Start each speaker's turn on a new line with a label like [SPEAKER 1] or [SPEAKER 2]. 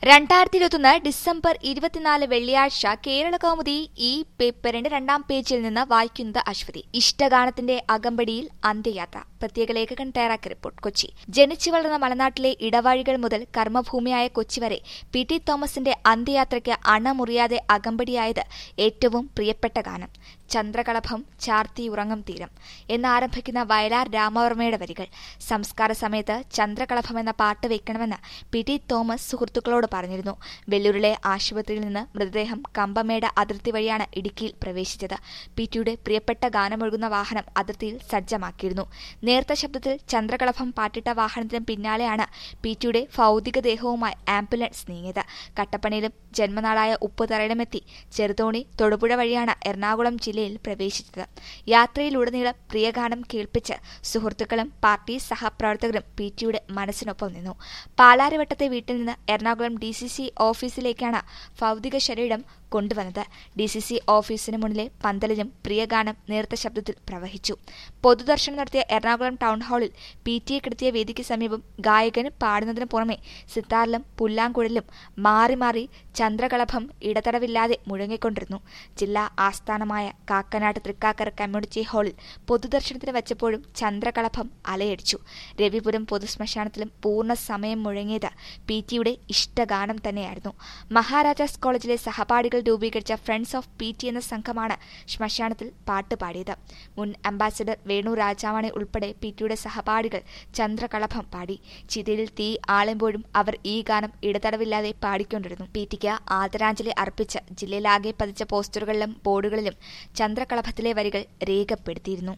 [SPEAKER 1] രണ്ടായിരത്തി ഇരുപത്തൊന്ന് ഡിസംബർ ഇരുപത്തിനാല് വെള്ളിയാഴ്ച കേരള കൗമുദി ഈ പേപ്പറിന്റെ രണ്ടാം പേജിൽ നിന്ന് വായിക്കുന്നത് അശ്വതി ഇഷ്ടഗാനത്തിന്റെ അകമ്പടിയിൽ അന്ത്യയാത്ര പ്രത്യേക ലേഖകൻ തയ്യാറാക്കിയ റിപ്പോർട്ട് കൊച്ചി ജനിച്ചു വളർന്ന മലനാട്ടിലെ ഇടവഴികൾ മുതൽ കർമ്മഭൂമിയായ കൊച്ചി വരെ പി ടി തോമസിന്റെ അന്ത്യയാത്രയ്ക്ക് അണമുറിയാതെ അകമ്പടിയായത് ഏറ്റവും പ്രിയപ്പെട്ട ഗാനം ചന്ദ്രകളഭം ചാർത്തി ഉറങ്ങും തീരം എന്നാരംഭിക്കുന്ന വയലാർ രാമവർമ്മയുടെ വരികൾ സംസ്കാര സമയത്ത് ചന്ദ്രകളഭം എന്ന പാട്ട് വെക്കണമെന്ന് പി ടി തോമസ് സുഹൃത്തുക്കളോട് പറഞ്ഞിരുന്നു വെല്ലൂരിലെ ആശുപത്രിയിൽ നിന്ന് മൃതദേഹം കമ്പമേട് അതിർത്തി വഴിയാണ് ഇടുക്കിയിൽ പ്രവേശിച്ചത് പി ടിയുടെ പ്രിയപ്പെട്ട ഗാനമൊഴുകുന്ന വാഹനം അതിർത്തിയിൽ സജ്ജമാക്കിയിരുന്നു നേർത്ത ശബ്ദത്തിൽ ചന്ദ്രകളഭം പാട്ടിട്ട വാഹനത്തിന് പിന്നാലെയാണ് പി ടിയുടെ ഭൗതികദേഹവുമായി ആംബുലൻസ് നീങ്ങിയത് കട്ടപ്പനയിലും ജന്മനാടായ ഉപ്പുതറയിലുമെത്തി ചെറുതോണി തൊടുപുഴ വഴിയാണ് എറണാകുളം ജില്ലയിൽ പ്രവേശിച്ചത് യാത്രയിലുടനീളം പ്രിയഗാനം കേൾപ്പിച്ച് സുഹൃത്തുക്കളും പാർട്ടി സഹപ്രവർത്തകരും പി ടിയുടെ മനസ്സിനൊപ്പം നിന്നു പാലാരിവട്ടത്തെ വീട്ടിൽ നിന്ന് എറണാകുളം ഡി സി സി ഓഫീസിലേക്കാണ് ഭൗതിക ശരീരം കൊണ്ടുവന്നത് ഡി സി സി ഓഫീസിന് മുന്നിലെ പന്തലിലും പ്രിയഗാനം നേർത്ത ശബ്ദത്തിൽ പ്രവഹിച്ചു പൊതുദർശനം നടത്തിയ എറണാകുളം ടൗൺ ഹാളിൽ പി ടിയെ കിടത്തിയ വേദിക്ക് സമീപം ഗായകന് പാടുന്നതിന് പുറമെ സിത്താറിലും പുല്ലാങ്കുഴലും മാറി മാറി ചന്ദ്രകളഭം ഇടതടവില്ലാതെ മുഴങ്ങിക്കൊണ്ടിരുന്നു ജില്ലാ ആസ്ഥാനമായ കാക്കനാട് തൃക്കാക്കര കമ്മ്യൂണിറ്റി ഹാളിൽ പൊതുദർശനത്തിന് വച്ചപ്പോഴും ചന്ദ്രകളഭം അലയടിച്ചു രവിപുരം പൊതുശ്മശാനത്തിലും പൂർണ്ണ സമയം മുഴങ്ങിയത് പി ടിയുടെ ഇഷ്ടഗാനം തന്നെയായിരുന്നു മഹാരാജാസ് കോളേജിലെ സഹപാഠികൾ രൂപീകരിച്ച ഫ്രണ്ട്സ് ഓഫ് പി ടി എന്ന സംഘമാണ് ശ്മശാനത്തിൽ പാട്ട് പാടിയത് മുൻ അംബാസിഡർ വേണു രാജാവാണി ഉൾപ്പെടെ പി ടിയുടെ സഹപാഠികൾ ചന്ദ്രകളഭം പാടി ചിതയിൽ തീ ആളുമ്പോഴും അവർ ഈ ഗാനം ഇടതടവില്ലാതെ പാടിക്കൊണ്ടിരുന്നു പി ടിക്ക് ആദരാഞ്ജലി അർപ്പിച്ച് ജില്ലയിലാകെ പതിച്ച പോസ്റ്ററുകളിലും ബോർഡുകളിലും ചന്ദ്രകളഭത്തിലെ വരികൾ രേഖപ്പെടുത്തിയിരുന്നു